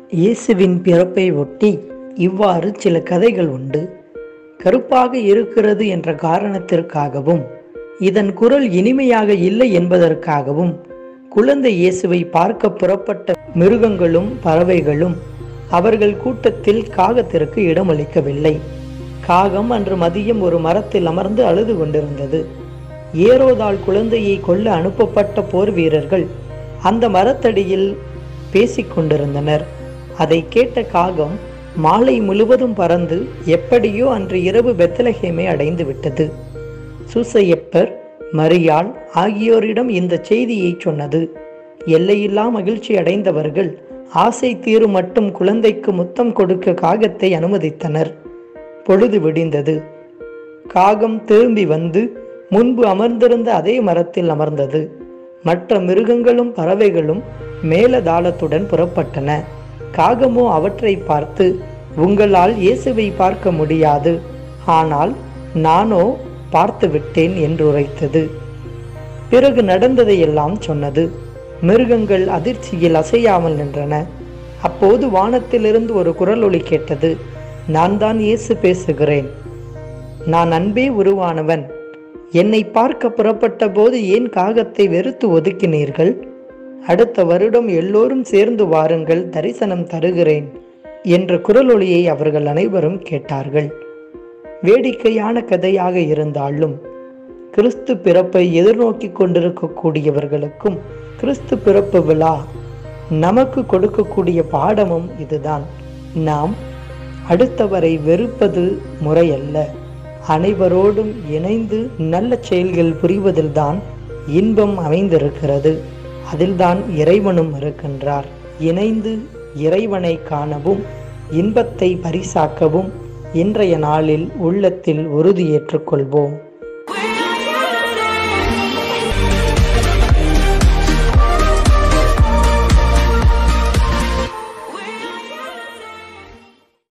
இயேசுவின் பிறப்பை ஒட்டி இவ்வாறு சில கதைகள் உண்டு கருப்பாக இருக்கிறது என்ற காரணத்திற்காகவும் இதன் குரல் இனிமையாக இல்லை என்பதற்காகவும் குழந்தை இயேசுவை பார்க்க புறப்பட்ட மிருகங்களும் பறவைகளும் அவர்கள் கூட்டத்தில் காகத்திற்கு இடமளிக்கவில்லை காகம் அன்று மதியம் ஒரு மரத்தில் அமர்ந்து அழுது கொண்டிருந்தது ஏரோதாள் குழந்தையை கொல்ல அனுப்பப்பட்ட போர் வீரர்கள் அந்த மரத்தடியில் பேசிக் கொண்டிருந்தனர் அதை கேட்ட காகம் மாலை முழுவதும் பறந்து எப்படியோ அன்று இரவு பெத்தலஹேமை அடைந்து விட்டது சூசையப்பர் மரியாள் ஆகியோரிடம் இந்த செய்தியை சொன்னது எல்லையில்லா மகிழ்ச்சி அடைந்தவர்கள் ஆசை தீரும் மட்டும் குழந்தைக்கு முத்தம் கொடுக்க காகத்தை அனுமதித்தனர் பொழுது விடிந்தது காகம் திரும்பி வந்து முன்பு அமர்ந்திருந்த அதே மரத்தில் அமர்ந்தது மற்ற மிருகங்களும் பறவைகளும் மேலதாளத்துடன் புறப்பட்டன காகமோ அவற்றை பார்த்து உங்களால் இயேசுவை பார்க்க முடியாது ஆனால் நானோ பார்த்து விட்டேன் என்று உரைத்தது பிறகு நடந்ததையெல்லாம் சொன்னது மிருகங்கள் அதிர்ச்சியில் அசையாமல் நின்றன அப்போது வானத்திலிருந்து ஒரு குரல் ஒலி கேட்டது நான் தான் இயேசு பேசுகிறேன் நான் அன்பே உருவானவன் என்னை பார்க்க புறப்பட்ட போது ஏன் காகத்தை வெறுத்து ஒதுக்கினீர்கள் அடுத்த வருடம் எல்லோரும் சேர்ந்து வாருங்கள் தரிசனம் தருகிறேன் என்ற குரலொலியை அவர்கள் அனைவரும் கேட்டார்கள் வேடிக்கையான கதையாக இருந்தாலும் கிறிஸ்து பிறப்பை எதிர்நோக்கி கொண்டிருக்கக்கூடியவர்களுக்கும் கிறிஸ்து பிறப்பு விழா நமக்கு கொடுக்கக்கூடிய பாடமும் இதுதான் நாம் அடுத்தவரை வெறுப்பது முறையல்ல அனைவரோடும் இணைந்து நல்ல செயல்கள் புரிவதில்தான் இன்பம் அமைந்திருக்கிறது அதில்தான் இறைவனும் இருக்கின்றார் இணைந்து இறைவனை காணவும் இன்பத்தை பரிசாக்கவும் இன்றைய நாளில் உள்ளத்தில் உறுதியேற்றுக் கொள்வோம்